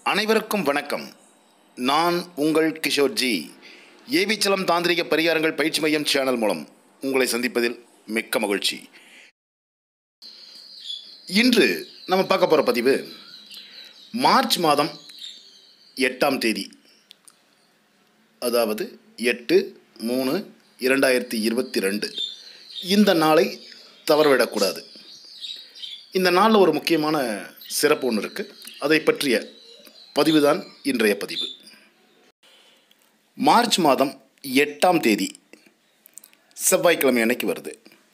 அனைவருக்கும் வணக்கம் நான் உங்கள் கிஷோர்ஜி ஏவிச்சலம் தாந்திரிக பரிகாரங்கள் பயிற்சி மையம் சேனல் மூலம் உங்களை சந்திப்பதில் மிக்க மகிழ்ச்சி இன்று நம்ம பார்க்க போகிற பதிவு மார்ச் மாதம் எட்டாம் தேதி அதாவது எட்டு மூணு இரண்டாயிரத்தி இருபத்தி ரெண்டு இந்த நாளை தவறவிடக்கூடாது இந்த நாளில் ஒரு முக்கியமான சிறப்பு ஒன்று இருக்குது அதை பற்றிய பதிவுதான் இன்றைய பதிவு மார்ச் மாதம் எட்டாம் தேதி செவ்வாய்க்கிழமை அன்னைக்கு வருது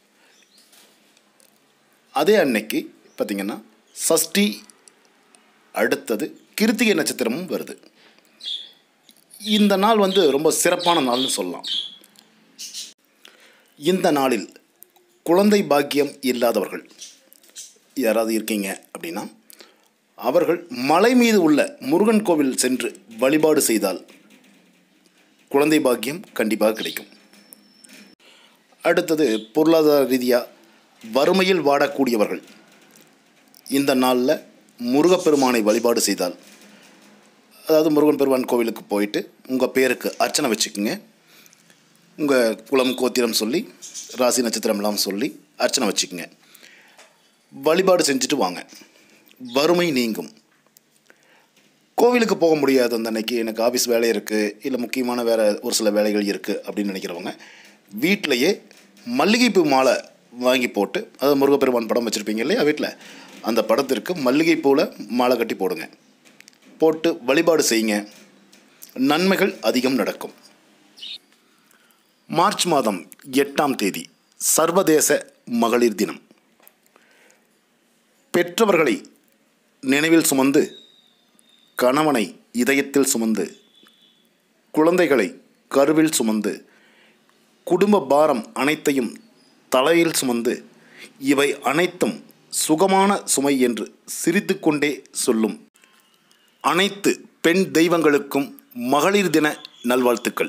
அதே அன்னைக்கு பார்த்திங்கன்னா சஷ்டி அடுத்தது கிருத்திகை நட்சத்திரமும் வருது இந்த நாள் வந்து ரொம்ப சிறப்பான நாள்னு சொல்லலாம் இந்த நாளில் குழந்தை பாக்கியம் இல்லாதவர்கள் யாராவது இருக்கீங்க அப்படின்னா அவர்கள் மலை மீது உள்ள முருகன் கோவில் சென்று வழிபாடு செய்தால் குழந்தை பாக்கியம் கண்டிப்பாக கிடைக்கும் அடுத்தது பொருளாதார ரீதியாக வறுமையில் வாடக்கூடியவர்கள் இந்த நாளில் முருகப்பெருமானை வழிபாடு செய்தால் அதாவது முருகன் பெருமான் கோவிலுக்கு போயிட்டு உங்கள் பேருக்கு அர்ச்சனை வச்சுக்கோங்க உங்கள் குலம் கோத்திரம் சொல்லி ராசி நட்சத்திரம்லாம் சொல்லி அர்ச்சனை வச்சுக்கோங்க வழிபாடு செஞ்சுட்டு வாங்க வறுமை நீங்கும் கோவிலுக்கு போக முடியாது அந்த அன்னைக்கு எனக்கு ஆஃபீஸ் வேலை இருக்குது இல்லை முக்கியமான வேறு ஒரு சில வேலைகள் இருக்குது அப்படின்னு நினைக்கிறவங்க வீட்டிலையே மல்லிகைப்பூ மாலை வாங்கி போட்டு அதாவது முருகப்பெருமான் படம் வச்சுருப்பீங்க இல்லையா வீட்டில் அந்த படத்திற்கு மல்லிகைப்பூவில் மாலை கட்டி போடுங்க போட்டு வழிபாடு செய்யுங்க நன்மைகள் அதிகம் நடக்கும் மார்ச் மாதம் எட்டாம் தேதி சர்வதேச மகளிர் தினம் பெற்றவர்களை நினைவில் சுமந்து கணவனை இதயத்தில் சுமந்து குழந்தைகளை கருவில் சுமந்து குடும்ப பாரம் அனைத்தையும் தலையில் சுமந்து இவை அனைத்தும் சுகமான சுமை என்று சிரித்துக்கொண்டே சொல்லும் அனைத்து பெண் தெய்வங்களுக்கும் மகளிர் தின நல்வாழ்த்துக்கள்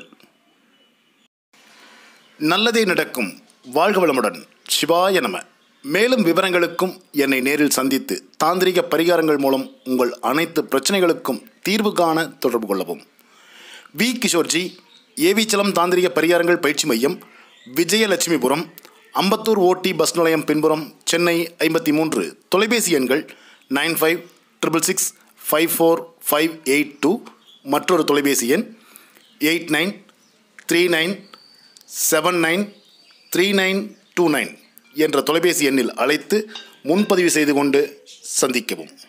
நல்லதே நடக்கும் வாழ்க வளமுடன் சிவாய நம மேலும் விவரங்களுக்கும் என்னை நேரில் சந்தித்து தாந்திரிக பரிகாரங்கள் மூலம் உங்கள் அனைத்து பிரச்சனைகளுக்கும் தீர்வு காண தொடர்பு கொள்ளவும் வி கிஷோர்ஜி ஏவிச்சலம் தாந்திரிக பரிகாரங்கள் பயிற்சி மையம் விஜயலட்சுமிபுரம் அம்பத்தூர் ஓடி பஸ் நிலையம் பின்புறம் சென்னை ஐம்பத்தி மூன்று தொலைபேசி எண்கள் nine five triple six five four five eight two மற்றொரு தொலைபேசி எண் eight nine three nine seven nine three nine two nine என்ற தொலைபேசி எண்ணில் அழைத்து முன்பதிவு செய்து கொண்டு சந்திக்கவும்